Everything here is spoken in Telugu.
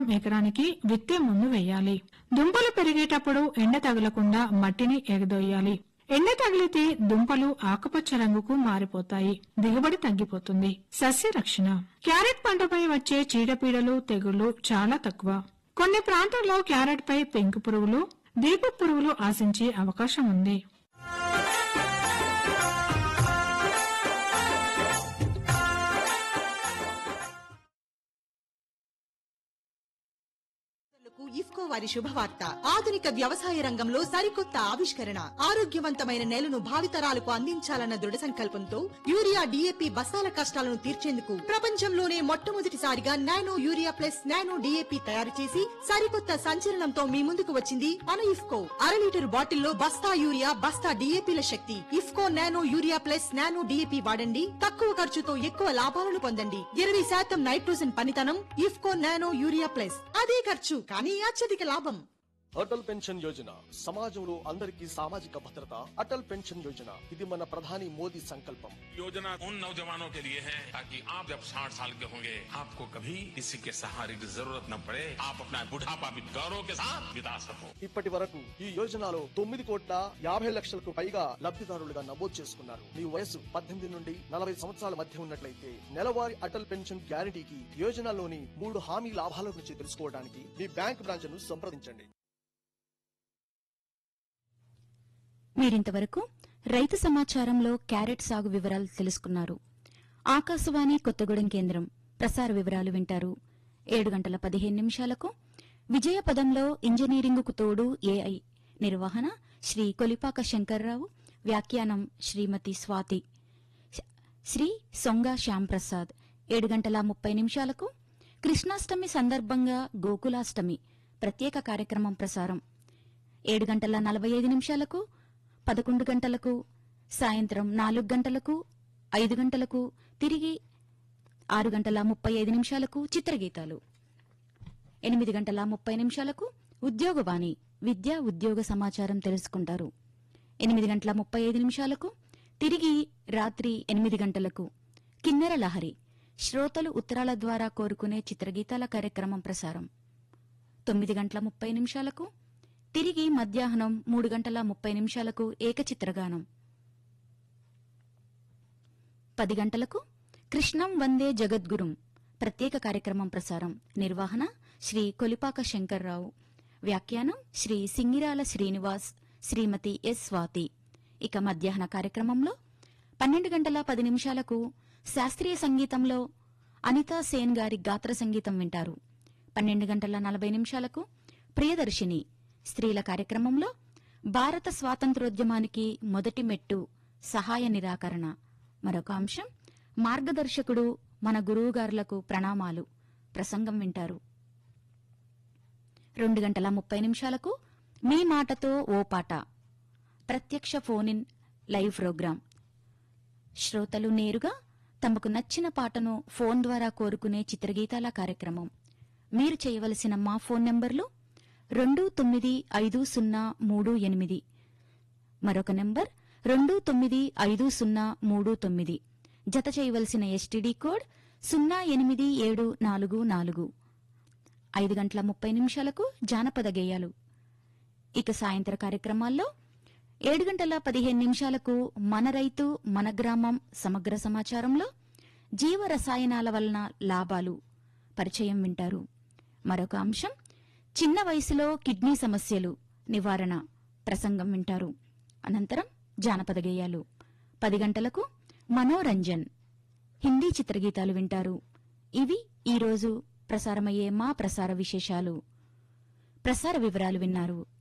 ఎకరానికి విత్తే ముందు వేయాలి దుంపలు పెరిగేటప్పుడు ఎండ తగలకుండా మట్టిని ఎగదొయ్యాలి ఎండ తగిలితే దుంపలు ఆకుపచ్చ రంగుకు మారిపోతాయి దిగుబడి తగ్గిపోతుంది సస్య రక్షణ క్యారెట్ పంటపై వచ్చే చీడపీడలు తెగుళ్లు చాలా తక్కువ కొన్ని ప్రాంతాల్లో క్యారెట్ పై పెంకు పురుగులు దీప పురుగులు ఆశించే అవకాశం ఉంది రైతులకు ఇఫ్కో వారి శుభవార్త ఆధునిక వ్యవసాయ రంగంలో సరికొత్త ఆవిష్కరణ ఆరోగ్యవంతమైన నేలను భావితరాలకు అందించాలన్న దృఢ సంకల్పంతో యూరియా డిఏపి బస్తాల కష్టాలను తీర్చేందుకు ప్రపంచంలోనే మొట్టమొదటిసారిగా nano urea plus nano DAP తయారు చేసి సరికొత్త సంచలనంతో మీ ముందుకు వచ్చింది మన ఇఫ్కో అర లీటర్ బాటిల్లో బస్తా యూరియా బస్తా డిఏపిల శక్తి IFFCO nano urea plus nano DAP వాడండి తక్కువ ఖర్చుతో ఎక్కువ లాభాలను పొందండి ఇరవై శాతం నైట్రోజన్ పనితనం ఇఫ్కో నానో యూరియా ప్లస్ అదే ఖర్చు కానీ అత్యధిక లాభం అటల్ పెన్షన్ యోజన సమాజంలో అందరికీ సామాజిక భద్రత అటల్ పెన్షన్ యోజన ఇది మన ప్రధాని మోదీ సంకల్పం योजना उन नौजवानों के लिए है ताकि आप जब 60 साल के होंगे आपको कभी किसी के सहारे की जरूरत न पड़े आप अपना बुढ़ापा भी गौरव के साथ बिता सको ఇప్పటి వరకు ఈ యోజనలో తొమ్మిది కోట్ల యాభై లక్షలకు పైగా లబ్ధిదారులుగా నమోదు చేసుకున్నారు మీ వయసు పద్దెనిమిది నుండి నలభై సంవత్సరాల మధ్య ఉన్నట్లయితే నెలవారీ అటల్ పెన్షన్ గ్యారంటీకి యోజనలోని మూడు హామీ లాభాల గురించి తెలుసుకోవడానికి మీ బ్యాంక్ బ్రాంచ్ ను సంప్రదించండి మీరింతవరకు రైతు సమాచారంలో క్యారెట్ సాగు వివరాలు తెలుసుకున్నారు ఆకాశవాణి కొత్తగూడెం కేంద్రం ప్రసార వివరాలు వింటారు ఏడు గంటల పదిహేను నిమిషాలకు విజయ పదంలో ఇంజనీరింగుకు తోడు ఏఐ నిర్వహణ శ్రీ కొలిపాక శంకర్రావు వ్యాఖ్యానం శ్రీమతి స్వాతి శ్రీ సొంగ శ్యాంప్రసాద్ ఏడు గంటల ముప్పై నిమిషాలకు కృష్ణాష్టమి సందర్భంగా గోకులాష్టమి ప్రత్యేక కార్యక్రమం ప్రసారం ఏడు గంటల నలభై ఐదు నిమిషాలకు పదకొండు గంటలకు సాయంత్రం నాలుగు గంటలకు ఐదు గంటలకు తిరిగి ఆరు గంటల ముప్పై ఐదు నిమిషాలకు చిత్రగీతాలు ఎనిమిది గంటల ముప్పై నిమిషాలకు ఉద్యోగవాణి విద్యా ఉద్యోగ సమాచారం తెలుసుకుంటారు ఎనిమిది గంటల ముప్పై ఐదు నిమిషాలకు తిరిగి రాత్రి ఎనిమిది గంటలకు కిన్నెర లహరి శ్రోతలు ఉత్తరాల ద్వారా కోరుకునే చిత్రగీతాల కార్యక్రమం ప్రసారం తొమ్మిది గంటల ముప్పై నిమిషాలకు తిరిగి మధ్యాహ్నం మూడు గంటల ముప్పై నిమిషాలకు ఏకచిత్రగానం పది గంటలకు కృష్ణం వందే జగద్గురుం ప్రత్యేక కార్యక్రమం ప్రసారం నిర్వహణ శ్రీ కొలిపాక శంకర్రావు వ్యాఖ్యానం శ్రీ సింగిరాల శ్రీనివాస్ శ్రీమతి ఎస్ స్వాతి ఇక మధ్యాహ్న కార్యక్రమంలో పన్నెండు గంటల పది నిమిషాలకు శాస్త్రీయ సంగీతంలో అనితా సేన్ గారి గాత్ర సంగీతం వింటారు పన్నెండు గంటల నలభై నిమిషాలకు ప్రియదర్శిని స్త్రీల కార్యక్రమంలో భారత స్వాతంత్రోద్యమానికి మొదటి మెట్టు సహాయ నిరాకరణ మరొక అంశం మార్గదర్శకుడు మన గురువుగారులకు ప్రణామాలు ప్రసంగం వింటారు రెండు గంటల ముప్పై నిమిషాలకు మీ మాటతో ఓ పాట ప్రత్యక్ష ఫోన్ ఇన్ లైవ్ ప్రోగ్రాం శ్రోతలు నేరుగా తమకు నచ్చిన పాటను ఫోన్ ద్వారా కోరుకునే చిత్రగీతాల కార్యక్రమం మీరు చేయవలసిన మా ఫోన్ నంబర్లు రెండు తొమ్మిది ఐదు సున్నా మూడు ఎనిమిది మరొక నంబర్ రెండు తొమ్మిది ఐదు సున్నా మూడు తొమ్మిది జత చేయవలసిన ఎస్టీడీ కోడ్ సున్నా ఎనిమిది ఏడు నాలుగు నాలుగు ఐదు గంటల ముప్పై నిమిషాలకు జానపద గేయాలు ఇక సాయంత్ర కార్యక్రమాల్లో ఏడు గంటల పదిహేను నిమిషాలకు మన రైతు మన గ్రామం సమగ్ర సమాచారంలో జీవ రసాయనాల వలన లాభాలు పరిచయం వింటారు మరొక అంశం చిన్న వయసులో కిడ్నీ సమస్యలు నివారణ ప్రసంగం వింటారు అనంతరం జానపద గేయాలు పది గంటలకు మనోరంజన్ హిందీ చిత్రగీతాలు వింటారు ఇవి ఈరోజు ప్రసారమయ్యే మా ప్రసార విశేషాలు ప్రసార వివరాలు విన్నారు